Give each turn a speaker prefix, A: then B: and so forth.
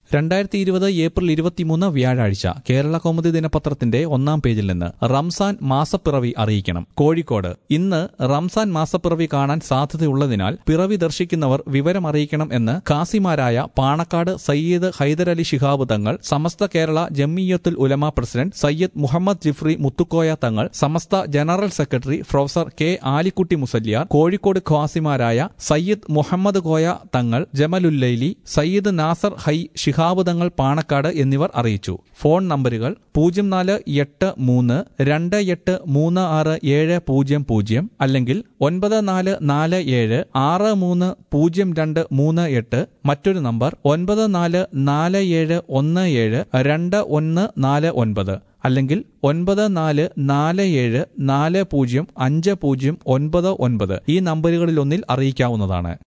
A: രണ്ടായിരത്തി ഇരുപത് ഏപ്രിൽ ഇരുപത്തിമൂന്ന് വ്യാഴാഴ്ച കേരള കൗമുദി ദിനപത്രത്തിന്റെ ഒന്നാം പേജിൽ നിന്ന് റംസാൻ മാസപ്പിറവി അറിയിക്കണം കോഴിക്കോട് ഇന്ന് റംസാൻ മാസപ്പിറവി കാണാൻ സാധ്യതയുള്ളതിനാൽ പിറവി ദർശിക്കുന്നവർ വിവരം അറിയിക്കണം എന്ന് കാസിമാരായ Panakkad Sayyid Hyderali Shihab Thangal Samastha Kerala Jamiyyathul Ulama president Sayyid Muhammad Jifri Muthukoya Thangal Samastha general secretary professor K Alikkutty Musliyar Kozhikode ഖ്വാസിമാരായ സയ്യിദ് മുഹമ്മദ് കോയ തങ്ങൾ ജമലുല്ലൈലി സയ്യിദ് നാസർ ഹൈ ശിഹാബ് തങ്ങൾ പാണക്കാട് എന്നിവർ അറിയിച്ചു ഫോൺ നമ്പറുകൾ പൂജ്യം നാല് എട്ട് മൂന്ന് രണ്ട് എട്ട് മൂന്ന് ആറ് ഏഴ് പൂജ്യം പൂജ്യം അല്ലെങ്കിൽ ഒൻപത് നാല് നാല് ഏഴ് ആറ് മൂന്ന് പൂജ്യം രണ്ട് മൂന്ന് എട്ട് മറ്റൊരു നമ്പർ ഒൻപത് നാല് നാല് ഏഴ് ഒന്ന് ഏഴ് രണ്ട് ഒന്ന് നാല് ഒൻപത് അല്ലെങ്കിൽ ഒൻപത് നാല് നാല് ഏഴ് നാല് പൂജ്യം അഞ്ച് പൂജ്യം ഒൻപത് ഒൻപത് ഈ നമ്പറുകളിലൊന്നിൽ അറിയിക്കാവുന്നതാണ്